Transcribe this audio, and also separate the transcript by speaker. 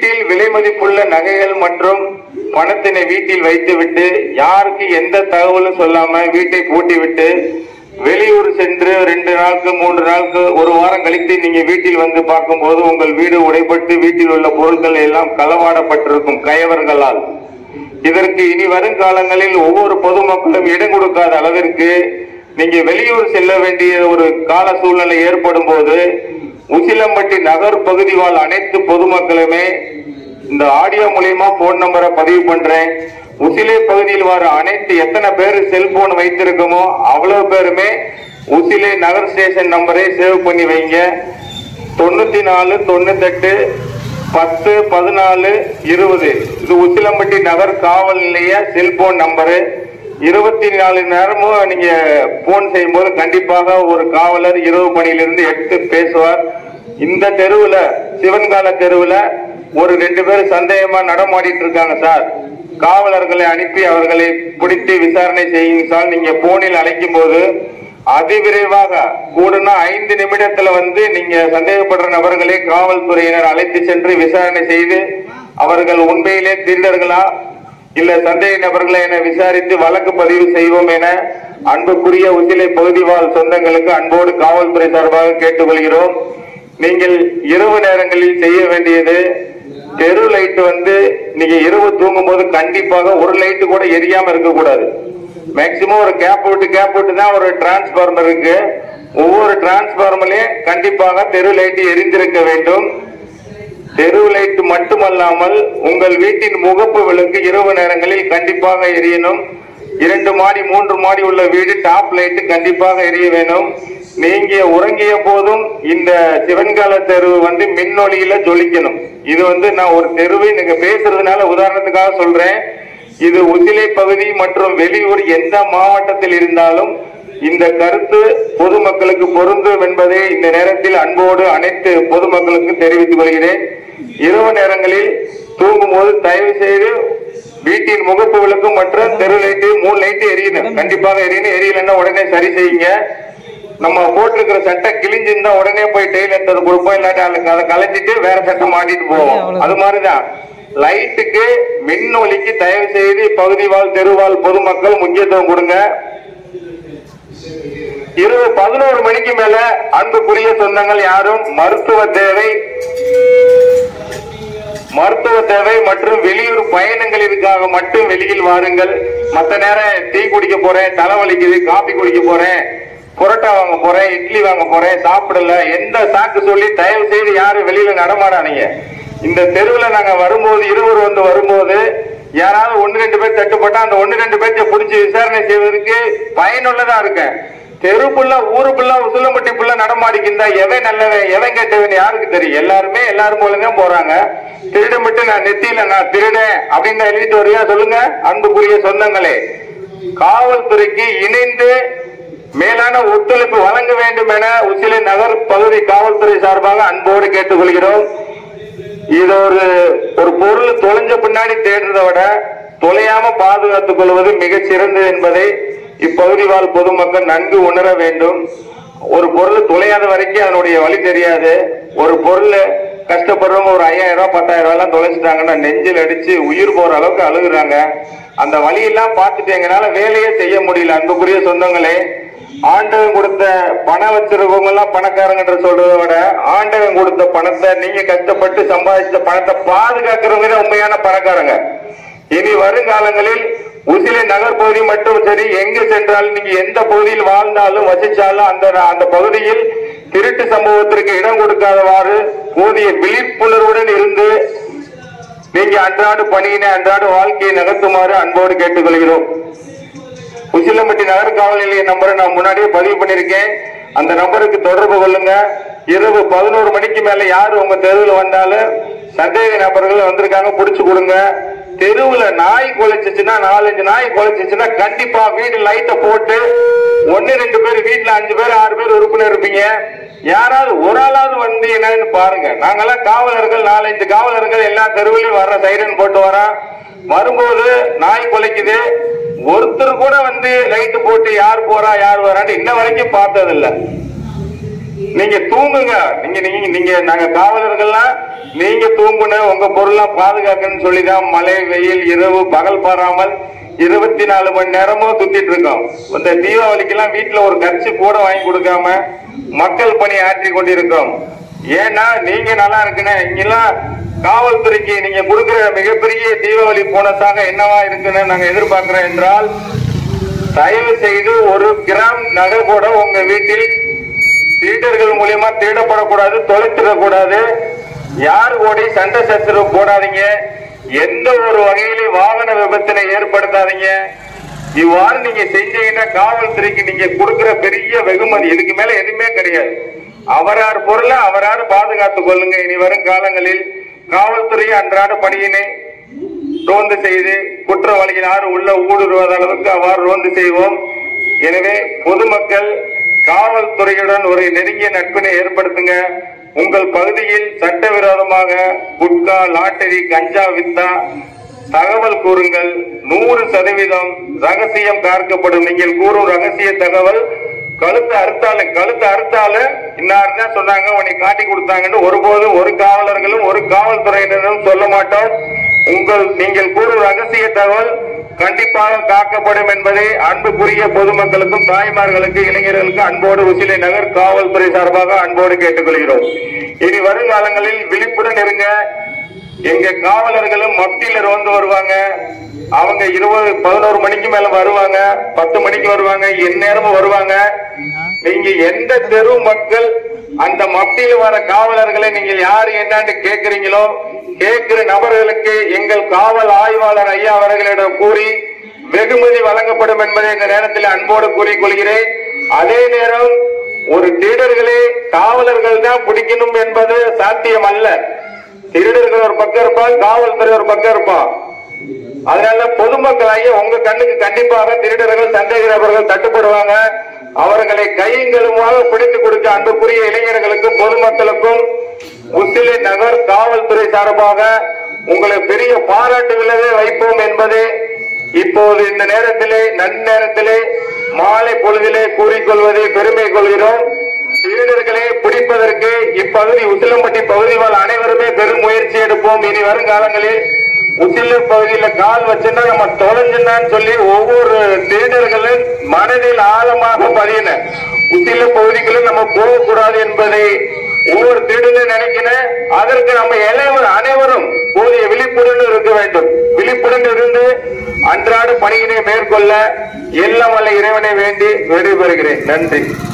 Speaker 1: வீட்டில் விலை மதிப்புள்ள நகைகள் மற்றும் பணத்தினை வீட்டில் வைத்துவிட்டு யாருக்கு எந்த தகவலும் சொல்லாம வீட்டை பூட்டிவிட்டு வெளியூர் சென்று ரெண்டு நாளுக்கு மூன்று நாளுக்கு ஒரு வாரம் கழித்து நீங்க வீட்டில் வந்து பார்க்கும்போது உங்கள் வீடு உடைப்பட்டு வீட்டில் உள்ள பொருட்கள் எல்லாம் களவாடப்பட்டிருக்கும் கயவர்களால் இதற்கு இனி வருங்காலங்களில் ஒவ்வொரு பொதுமக்களும் இடம் கொடுக்காத அளவிற்கு நீங்க வெளியூர் செல்ல வேண்டிய ஒரு கால சூழ்நிலை ஏற்படும் போது உசிலம்பட்டி நகர் பகுதி வாழ் அனைத்து பொதுமக்களுமே இந்த ஆடியோ மூலியமா போன் நம்பரை பதிவு பண்றேன் உசிலை பகுதியில் வர அனைத்து எத்தனை பேர் செல்போன் வைத்திருக்கோமோ அவ்வளவு பேருமே உசிலை நகர் ஸ்டேஷன் நம்பரை சேவ் பண்ணி வைங்க தொண்ணூத்தி நாலு தொண்ணூத்தெட்டு பத்து பதினாலு இருபது இது உசிலம்பட்டி நகர் காவல் நிலைய செல்போன் நம்பரு இருபத்தி நாலு நேரமும் நீங்க போன் செய்யும்போது கண்டிப்பாக ஒரு காவலர் இரவு பணியிலிருந்து எடுத்து பேசுவார் இந்த தெருவுல சிவன்கால தெருவுல ஒரு ரெண்டு பேர் சந்தேகமா நடமாடிட்டு இருக்காங்க சார் காவலர்களை அனுப்பி அவர்களை பிடித்து விசாரணை செய்யுங்க சார் நீங்க போனில் அழைக்கும் போது அதிவிரைவாக கூடுனா ஐந்து நிமிடத்துல வந்து நீங்க சந்தேகப்படுற நபர்களை காவல்துறையினர் அழைத்து சென்று விசாரணை செய்து அவர்கள் உண்மையிலே திருடர்களா இல்ல சந்தேக நபர்களை என விசாரித்து வழக்கு பதிவு செய்வோம் என அன்புக்குரிய உச்சிலை பகுதி வாழ் சொந்தங்களுக்கு அன்போடு காவல்துறை சார்பாக கேட்டுக்கொள்கிறோம் நீங்கள் இரவு நேரங்களில் செய்ய வேண்டியது தெரு லைட் வந்து நீங்க இரவு தூங்கும் போது கண்டிப்பாக ஒரு லைட் கூட எரியாம இருக்கக்கூடாது மேக்சிமம் ஒரு கேப் விட்டு கேப் விட்டு தான் ஒரு டிரான்ஸ்பார்மர் இருக்கு ஒவ்வொரு டிரான்ஸ்பார்மர்லயும் கண்டிப்பாக தெரு லைட் எரிந்திருக்க வேண்டும் தெரு லைட் மட்டுமல்லாமல் உங்கள் வீட்டின் முகப்பு விளக்கு இரவு நேரங்களில் கண்டிப்பாக எரியணும் இரண்டு மாடி மூன்று மாடி உள்ள வீடு டாப் லைட் கண்டிப்பாக எரிய வேணும் நீங்க உறங்கிய போதும் இந்த சிவன்கால தெரு வந்து மின்னொளியில ஜொலிக்கணும் இது வந்து நான் ஒரு தெருவை நீங்க பேசுறதுனால உதாரணத்துக்காக சொல்றேன் இது உசிலை பகுதி மற்றும் வெளியூர் எந்த மாவட்டத்தில் இருந்தாலும் இந்த கருத்து பொதுமக்களுக்கு பொருந்தும் என்பதை இந்த நேரத்தில் அன்போடு அனைத்து பொதுமக்களுக்கு தெரிவித்துக் கொள்கிறேன் இரவு நேரங்களில் தூங்கும் போது தயவு செய்து வீட்டின் முகப்பு விளக்கு மற்றும் தெரு லைட்டு மூணு லைட்டு எரியணும் கண்டிப்பாக எரியணும் எரியலைன்னா உடனே சரி செய்யுங்க நம்ம போட்டிருக்கிற சட்டை கிழிஞ்சிருந்தா உடனே போய் டெய்லர் அது கொடுப்போம் இல்லாட்டி அதுக்கு அதை கலைஞ்சிட்டு வேற சட்டை மாட்டிட்டு போவோம் அது மாதிரிதான் லைட்டுக்கு மின் ஒலிக்கு தயவு செய்து பகுதி வாழ் தெருவாழ் பொதுமக்கள் முக்கியத்துவம் கொடுங்க இரவு பதினோரு மணிக்கு மேல அன்புக்குரிய சொந்தங்கள் யாரும் மருத்துவ தேவை மருத்துவ தேவை மற்றும் வெளியூர் பயணங்களிற்காக மட்டும் வெளியில் வாருங்கள் மத்த நேரம் டீ குடிக்க போறேன் தலைவலிக்குது காபி குடிக்க போறேன் புரோட்டா வாங்க போறேன் இட்லி வாங்க போறேன் சாப்பிடல எந்த சாக்கு சொல்லி தயவு செய்து யாரும் வெளியில நடமாடாதீங்க இந்த தெருவுல நாங்க வரும்போது இருவர் வந்து வரும்போது யாராவது ஒன்னு ரெண்டு பேர் தட்டுப்பட்டா அந்த ஒன்னு ரெண்டு பேர்த்த பிடிச்சி விசாரணை செய்வதற்கு பயனுள்ளதா இருக்கேன் தெருப்புள்ள ஊருக்குள்ள உசுலம்பட்டி புள்ள நடமாடிக்கிந்தா எவன் நல்லவன் எவன் கெட்டவன் யாருக்கு தெரியும் எல்லாருமே எல்லாரும் போலதான் போறாங்க திருடமிட்டு நான் நெத்தியில நான் திருடேன் அப்படின்னு எழுதிட்டு வரியா சொல்லுங்க அன்புக்குரிய சொந்தங்களே காவல்துறைக்கு இணைந்து மேலான ஒத்துழைப்பு வழங்க வேண்டும் என உசிலை நகர் பகுதி காவல்துறை சார்பாக அன்போடு கேட்டுக்கொள்கிறோம் இது ஒரு ஒரு பொருள் தொலைஞ்ச பின்னாடி தேடுறதை விட தொலையாம பாதுகாத்துக் கொள்வது மிகச் சிறந்தது என்பதை இப்பகுதி வாழ் பொதுமக்கள் நன்கு உணர வேண்டும் ஒரு பொருள் தொலையாத வரைக்கும் அதனுடைய வழி தெரியாது ஒரு பொருள் கஷ்டப்படுறவங்க ஒரு ஐயாயிரம் ரூபாய் பத்தாயிரம் ரூபாய் எல்லாம் தொலைச்சிட்டாங்கன்னா நெஞ்சில் அடிச்சு உயிர் போற அளவுக்கு அழுகுறாங்க அந்த வழியெல்லாம் பார்த்துட்டு எங்களால வேலையே செய்ய முடியல அன்புக்குரிய சொந்தங்களே ஆண்டவன் கொடுத்த பணம் வச்சிருக்கவங்க எல்லாம் பணக்காரங்கன்ற சொல்றதை விட ஆண்டவன் கொடுத்த பணத்தை நீங்க கஷ்டப்பட்டு சம்பாதிச்ச பணத்தை பாதுகாக்கிறவங்க தான் உண்மையான பணக்காரங்க இனி வருங்காலங்களில் உசிலை நகர் பகுதி மட்டும் சரி எங்கு சென்றாலும் நீங்க எந்த பகுதியில் வாழ்ந்தாலும் வசிச்சாலும் அந்த அந்த பகுதியில் திருட்டு சம்பவத்திற்கு இடம் கொடுக்காதவாறு போதிய விழிப்புணர்வுடன் இருந்து நீங்க அன்றாட பணியினை அன்றாட வாழ்க்கையை நகர்த்துமாறு அன்போடு கேட்டுக்கொள்கிறோம் உசிலம்பட்டி நகர் காவல் நிலைய நம்பரை நான் முன்னாடியே பதிவு பண்ணிருக்கேன் அந்த நம்பருக்கு தொடர்பு கொள்ளுங்க இரவு பதினோரு மணிக்கு மேல யாரு உங்க தெருவில் வந்தாலும் சந்தேக நபர்கள் வந்திருக்காங்க புடிச்சு கொடுங்க தெருவுல நாய் குலைச்சிச்சுன்னா நாலஞ்சு நாய் குலைச்சிச்சுன்னா கண்டிப்பா வீடு லைட்டை போட்டு ஒன்னு ரெண்டு பேர் வீட்டுல அஞ்சு பேர் ஆறு பேர் உறுப்பினர் இருப்பீங்க யாராவது ஒரு ஆளாவது வந்து என்னன்னு பாருங்க நாங்கெல்லாம் காவலர்கள் நாலஞ்சு காவலர்கள் எல்லா தெருவிலையும் வர்ற சைரன் போட்டு வரோம் வரும்போது நாய் குலைக்குது ஒருத்தர் கூட வந்து லைட் போட்டு யார் போறா யார் வரான்னு இன்ன வரைக்கும் பார்த்தது இல்ல நீங்க தூங்குங்க நீங்க நீங்க நீங்க நாங்க காவலர்கள்லாம் நீங்க தூங்கணும் உங்க பொருள்லாம் பாதுகாக்கணும்னு சொல்லிதான் மழை வெயில் இரவு பகல் பாராமல் இருபத்தி நாலு மணி நேரமும் சுத்திட்டு இருக்கோம் இந்த தீபாவளிக்கெல்லாம் வீட்டுல ஒரு கட்சி கூட வாங்கி கொடுக்காம மக்கள் பணி ஆற்றி கொண்டிருக்கோம் ஏன்னா நீங்க நல்லா இருக்குன்னு இங்கெல்லாம் காவல்துறைக்கு நீங்க கொடுக்கிற மிகப்பெரிய தீபாவளி போனஸாக என்னவா இருக்குன்னு நாங்க எதிர்பார்க்கிறோம் என்றால் தயவு செய்து ஒரு கிராம் நகை கூட உங்க வீட்டில் சீடர்கள் மூலியமா திருடப்படக்கூடாது தொலைத்திடக்கூடாது யார் ஓடி சண்டை சச்சரவு போடாதீங்க எந்த ஒரு வகையிலும் வாகன விபத்தினை ஏற்படுத்தாதீங்க இவ்வாறு நீங்க செஞ்சீங்கன்னா காவல்துறைக்கு நீங்க கொடுக்கிற பெரிய வெகுமதி இதுக்கு மேல எதுவுமே கிடையாது அவரார் பொருளை அவரார் பாதுகாத்துக் கொள்ளுங்க இனி வரும் காலங்களில் காவல்துறை அன்றாட பணியினை ரோந்து செய்து குற்றவாளிகள் யாரும் உள்ள ஊடுருவாத அளவுக்கு அவ்வாறு ரோந்து செய்வோம் எனவே பொதுமக்கள் காவல்துறையுடன் ஒரு நெருங்கிய நட்பினை ஏற்படுத்துங்க உங்கள் பகுதியில் சட்டவிரோதமாக குட்கா லாட்டரி கஞ்சா வித்தா தகவல் கூறுங்கள் நூறு சதவீதம் ரகசியம் காக்கப்படும் நீங்கள் கூறும் ரகசிய தகவல் கழுத்து அறுத்தாலும் கழுத்து அறுத்தாலும் இன்னார் தான் சொன்னாங்க உன்னை காட்டி கொடுத்தாங்கன்னு ஒருபோதும் ஒரு காவலர்களும் ஒரு காவல்துறையினரும் சொல்ல மாட்டோம் உங்கள் நீங்கள் கூறும் ரகசிய தகவல் கண்டிப்பாக காக்கப்படும் என்பதை அன்புக்குரிய பொதுமக்களுக்கும் தாய்மார்களுக்கு இளைஞர்களுக்கு அன்போடு உசிலை நகர் காவல்துறை சார்பாக அன்போடு கேட்டுக்கொள்கிறோம் இனி வருங்காலங்களில் விழிப்புடன் இருங்க எங்க காவலர்களும் மத்தியில ரோந்து வருவாங்க அவங்க இருபது பதினோரு மணிக்கு மேல வருவாங்க பத்து மணிக்கு வருவாங்க எந்நேரமும் வருவாங்க நீங்க எந்த தெரு மக்கள் அந்த மத்தியில் வர காவலர்களை நீங்கள் யாரு என்னன்னு கேட்கிறீங்களோ கேட்கிற நபர்களுக்கு எங்கள் காவல் ஆய்வாளர் ஐயா அவர்களிடம் கூறி வெகுமதி வழங்கப்படும் என்பதை இந்த நேரத்தில் அன்போடு கூறிக்கொள்கிறேன் அதே நேரம் ஒரு திருடர்களே காவலர்கள் தான் பிடிக்கணும் என்பது சாத்தியம் அல்ல திருடர்கள் ஒரு பக்கம் இருப்பான் காவல்துறை ஒரு பக்கம் இருப்பான் அதனால பொதுமக்களாகிய உங்க கண்ணுக்கு கண்டிப்பாக திருடர்கள் சந்தேக நபர்கள் தட்டுப்படுவாங்க அவர்களை கையங்களுமாக பிடித்து கொடுக்க அன்புக்குரிய இளைஞர்களுக்கும் பொதுமக்களுக்கும் முஸ்லிம் நகர் காவல்துறை சார்பாக உங்களை பெரிய பாராட்டு விழாவை வைப்போம் என்பதை இப்போது இந்த நேரத்திலே நன்னேரத்திலே மாலை பொழுதிலே கூறிக்கொள்வதை பெருமை கொள்கிறோம் திருடர்களை பிடிப்பதற்கு இப்பகுதி உசிலம்பட்டி பகுதி வாழ் அனைவருமே பெரும் முயற்சி எடுப்போம் இனி வரும் காலங்களில் உசிலூர் பகுதியில கால் வச்சுன்னா நம்ம தொலைஞ்சுனான்னு சொல்லி ஒவ்வொரு திருடர்களும் மனதில் ஆழமாக பதியின உசிலூர் பகுதிக்குள்ள நம்ம போகக்கூடாது என்பதை ஒவ்வொரு திருடனும் நினைக்கிறேன் அதற்கு நம்ம இளைவர் அனைவரும் போதிய விழிப்புடன் இருக்க வேண்டும் விழிப்புடன் இருந்து அன்றாட பணியினை மேற்கொள்ள எல்லாம் வல்ல இறைவனை வேண்டி விடைபெறுகிறேன் நன்றி